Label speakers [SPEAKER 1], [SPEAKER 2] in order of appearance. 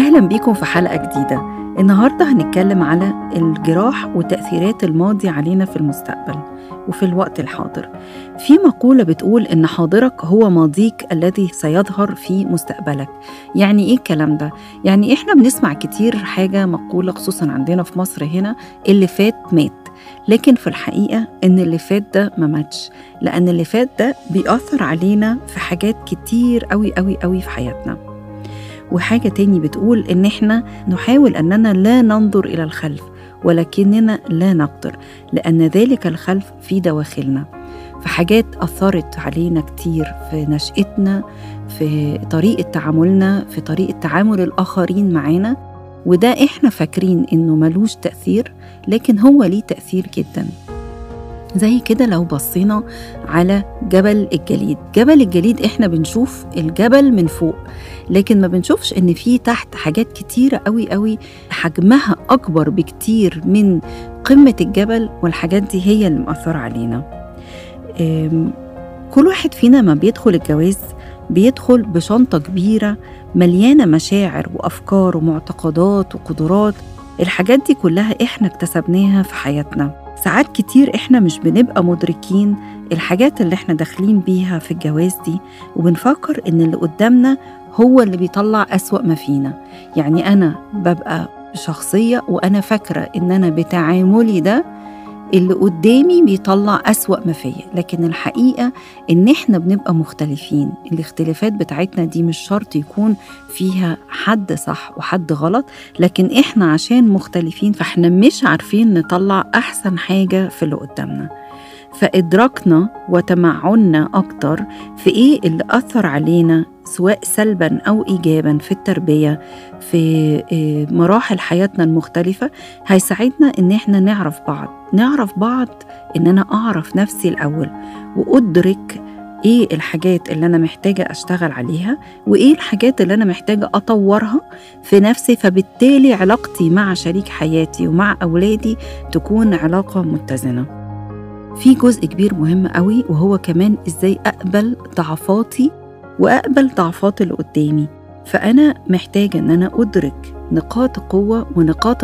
[SPEAKER 1] أهلا بيكم في حلقة جديدة النهاردة هنتكلم على الجراح وتأثيرات الماضي علينا في المستقبل وفي الوقت الحاضر في مقولة بتقول إن حاضرك هو ماضيك الذي سيظهر في مستقبلك يعني إيه الكلام ده؟ يعني إحنا بنسمع كتير حاجة مقولة خصوصا عندنا في مصر هنا اللي فات مات لكن في الحقيقة إن اللي فات ده ما ماتش لأن اللي فات ده بيأثر علينا في حاجات كتير قوي قوي قوي في حياتنا وحاجة تاني بتقول إن إحنا نحاول أننا لا ننظر إلى الخلف ولكننا لا نقدر لأن ذلك الخلف في دواخلنا فحاجات أثرت علينا كتير في نشأتنا في طريقة تعاملنا في طريقة تعامل الآخرين معانا وده إحنا فاكرين إنه ملوش تأثير لكن هو ليه تأثير جداً زي كده لو بصينا على جبل الجليد جبل الجليد احنا بنشوف الجبل من فوق لكن ما بنشوفش ان في تحت حاجات كتيرة قوي قوي حجمها اكبر بكتير من قمة الجبل والحاجات دي هي اللي مأثرة علينا كل واحد فينا ما بيدخل الجواز بيدخل بشنطة كبيرة مليانة مشاعر وأفكار ومعتقدات وقدرات الحاجات دي كلها إحنا اكتسبناها في حياتنا ساعات كتير احنا مش بنبقى مدركين الحاجات اللي احنا داخلين بيها في الجواز دي وبنفكر ان اللي قدامنا هو اللي بيطلع أسوأ ما فينا يعني أنا ببقى شخصية وأنا فاكرة إن أنا بتعاملي ده اللي قدامي بيطلع أسوأ ما فيا لكن الحقيقة إن إحنا بنبقى مختلفين الاختلافات بتاعتنا دي مش شرط يكون فيها حد صح وحد غلط لكن إحنا عشان مختلفين فإحنا مش عارفين نطلع أحسن حاجة في اللي قدامنا فإدراكنا وتمعننا أكتر في إيه اللي أثر علينا سواء سلبا أو إيجابا في التربية في مراحل حياتنا المختلفة هيساعدنا إن إحنا نعرف بعض نعرف بعض إن أنا أعرف نفسي الأول وأدرك إيه الحاجات اللي أنا محتاجة أشتغل عليها وإيه الحاجات اللي أنا محتاجة أطورها في نفسي فبالتالي علاقتي مع شريك حياتي ومع أولادي تكون علاقة متزنة في جزء كبير مهم قوي وهو كمان إزاي أقبل ضعفاتي وأقبل ضعفات اللي قدامي فأنا محتاجة إن أنا أدرك نقاط القوة ونقاط